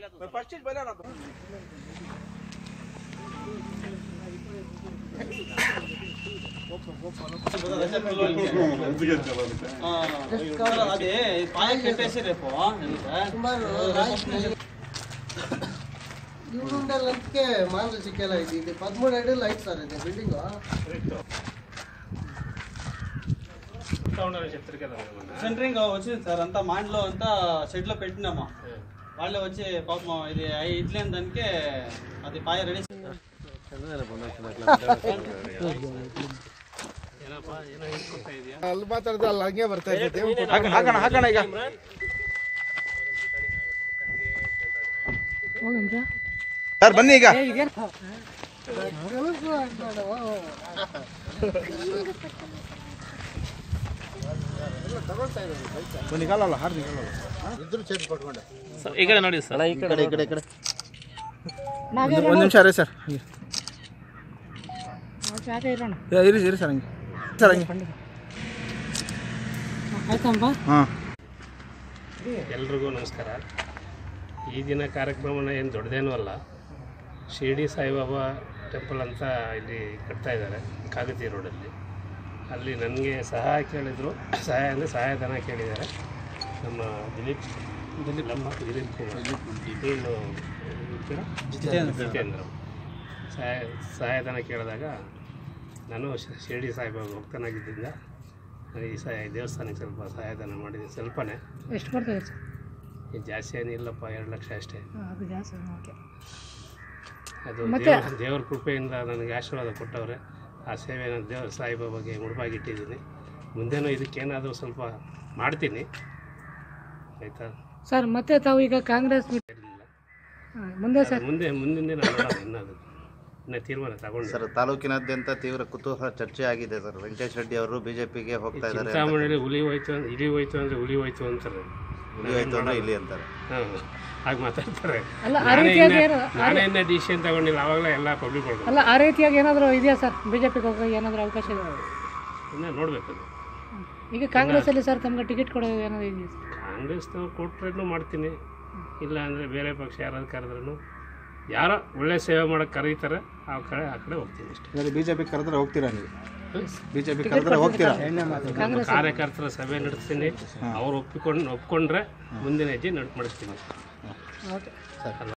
First cheese ಬೈಲ అదే పాయ కట్టేసి రేపు ಸುಮಾರು ಇವ್ರುಂಡೆಲ್ಲಕ್ಕೆ ಮಾಲ್ ಸಿಕ್ಕೆಲ್ಲ ಇದೆ ಇದು ಪದಮೂರು ಅಡಿ ಲೈಟ್ ಸರ್ ಇದೆ ಬಿಲ್ಡಿಂಗು సెంటరింగ్ వచ్చింది సార్ అంతా మాండ్లో అంతా షెడ్ లో పెట్టినాము వాళ్ళే వచ్చి పాపం ఇది అయి ఇట్లేని దానికి అది పాయ రెడీ ಅಲ್ಲಿ ಮಾತಾಡಿದ್ರೆ ಅಲ್ಲಿ ಹಂಗೆ ಬರ್ತಾ ಇರ್ತೈತೆ ಹಾಕೋಣ ಹಾಕೋಣ ಹಾಕೋಣ ಈಗ ಸರ್ ಬನ್ನಿ ಈಗ ಬನ್ನಿ ಕಾಲಲ್ಲ ಹಾರ್ದು ನಿಕಾಲಲ್ಲ ಇದ್ರು ಚೇಂಜ್ ಪಡ್ಕೊಂಡೆ ಈ ಕಡೆ ನೋಡಿ ಸರ್ ಈ ಕಡೆ ಈ ಕಡೆ ಈ ಕಡೆ ಒಂದು ನಿಮಿಷ ರೀ ಸರ್ ಏ, ಇರಿ ಇರಿ ಸರ್ ಹಂಗೆ ಸರ್ ಹಂಗೆ ಹಾಂ ಎಲ್ರಿಗೂ ನಮಸ್ಕಾರ ಈ ದಿನ ಕಾರ್ಯಕ್ರಮನ ಏನು ದೊಡ್ಡದೇನೂ ಅಲ್ಲ ಶಿರ್ಡಿ ಸಾಯಿಬಾಬಾ ಟೆಂಪಲ್ ಅಂತ ಇಲ್ಲಿ ಕಟ್ತಾ ಇದ್ದಾರೆ ಕಾಗತಿ ರೋಡಲ್ಲಿ ಅಲ್ಲಿ ನನಗೆ ಸಹಾಯ ಕೇಳಿದರು ಸಹಾಯ ಅಂದರೆ ಸಹಾಯಧನ ಕೇಳಿದ್ದಾರೆ ನಮ್ಮ ದಿಲೀಪ್ ದಿಲೀಪ್ ನಮ್ಮ ದಿಲೀಪ್ ಕುಮಾರ್ ಏನು ಇವ್ರ ಹೆಸರು? ಜಿತೇಂದ್ರ ಸಹಾಯ ಸಹಾಯಧನ ಕೇಳಿದಾಗ ನಾನು ಶಿ- ಶಿರ್ಡಿ ಸಾಯಿಬಾಬಾ ಭಕ್ತನಾಗಿದ್ದರಿಂದ ನನಗೆ ಈ ಸಹಾಯ ದೇವಸ್ಥಾನಕ್ಕೆ ಸ್ವಲ್ಪ ಸಹಾಯಧನ ಮಾಡಿದ್ದೀನಿ ಸ್ವಲ್ಪನೇ ಎಷ್ಟು ಕೊಡ್ತೇವೆ ಸರ್ ಇದು ಜಾಸ್ತಿ ಏನಿಲ್ಲಪ್ಪ ಎರಡು ಲಕ್ಷ ಅಷ್ಟೇ ಅದು ಜಾಸ್ತಿ ಓಕೆ ಅದು ಮತ್ತೆ- ದೇವ್ರ ದೇವ್ರ ಕೃಪೆಯಿಂದ ನನಗೆ ಆಶೀರ್ವಾದ ಕೊಟ್ಟವ್ರೆ ಆ ಸೇವೆನ ದೇವ್ರ ಸಾಯಿಬಾಬಾಗೆ ಮುಡುಪಾಗಿಟ್ಟಿದ್ದೀನಿ ಮುಂದೆನೂ ಇದಕ್ಕೇನಾದರೂ ಸ್ವಲ್ಪ ಮಾಡ್ತೀನಿ ಆಯಿತಾ ಸರ್ ಮತ್ತೆ ತಾವು ಈಗ ಕಾಂಗ್ರೆಸ್ ಬಿಟ್ಟು ಇರಲಿಲ್ಲ ಹಾ, ಮುಂದೆ ಸರ್ ಮುಂದೆ ಮುಂದಿನ ದಿನ ನೋಡೋಣ ಇನ್ನೂ ಅದು ಇನ್ನೂ ತೀರ್ಮಾನ ತಗೊಂಡು ಸರ್ ತಾಲೂಕಿನಾದ್ಯಂತ ತೀವ್ರ ಕುತೂಹಲ ಚರ್ಚೆ ಆಗಿದೆ ಸರ್ ವೆಂಕಟೇಶ್ ರೆಡ್ಡಿ ಅವರು ಬಿಜೆಪಿಗೆ ಹೋಗ್ತಾ ಇದ್ದಾರೆ ಚಿಂತಾಮಣಿಯಲ್ಲಿ ಹುಲಿ ಹೋಯ್ತು ಅಂದ್ರೆ ಇಲಿ ಹೋಯ್ತು ಅಂದರೆ ಹುಲಿ ಹೋಯ್ತು ಅಂತಾರೆ ಹುಲಿ ಹೋಯ್ತು ಅಂದ್ರೆ ಇಲ್ಲಿ ಅಂತಾರೆ ಹಾಂ ಹಾಗೆ ಮಾತಾಡ್ತಾರೆ ಅಲ್ಲ ಆ ನಾನೇ ರೀತಿಯಾಗಿ ಇನ್ನ- ಏನು ನಾನೇ ಇನ್ನೂ ಡಿಸಿಷನ್ ತಗೊಂಡಿಲ್ಲ ಆವಾಗಲೇ ಎಲ್ಲ ಪಬ್ಲಿಕ್ ಮಾಡ್ಕೊಂಡು ಅಲ್ಲ ಆ ರೀತಿಯಾಗಿ ಏನಾದರೂ ಇದೆಯಾ ಸರ್ ಬಿ ಜೆ ಪಿಗೆ ಹೋಗೋ ಏನಾದರೂ ಅವಕಾಶ ಇದೆ ಇನ್ನೂ ನೋಡಬೇಕು ಅದು ಈಗ ಕಾಂಗ್ರೆಸ್ಸಲ್ಲಿ ಸರ್ ತಮಗೆ ಟಿಕೆಟ್ ಕೊಡೋದು ಏನಾದರೂ ಇದೆಯಾ ಸರ್ ಕಾಂಗ್ರೆಸ್ನವ್ರು ಕೊಟ್ರೇನು ಮಾಡ್ತೀನಿ ಇಲ್ಲ ಅಂದರೆ ಬೇರೆ ಪಕ್ಷ ಯಾರಾದ್ರು ಕರೆದ್ರೂ ಯಾರೋ ಒಳ್ಳೆ ಸೇವೆ ಮಾಡೋಕೆ ಕರೀತಾರೆ ಆ ಕಡೆ ಆ ಕಡೆ ಹೋಗ್ತೀನಿ ಅಷ್ಟೇ ಬಿ ಜೆ ಪಿ ಕರೆದ್ರೆ ಹೋಗ್ತೀರಾ ನೀವು ಬಿ ಜೆ ಪಿ ಕರೆದ್ರೆ ಹೋಗ್ತೀರಾ ನಮ್ಮ ಕಾರ್ಯಕರ್ತರ ಸಭೆ ನಡೆಸ್ತೀನಿ ಅವ್ರು ಒಪ್ಪಿಕೊಂಡು ಒಪ್ಕೊಂಡ್ರೆ ಮುಂದಿನ ಹೆಜ್ಜೆ ನಡ್ ಮಾಡಿಸ್ತೀನಿ ಓಕೆ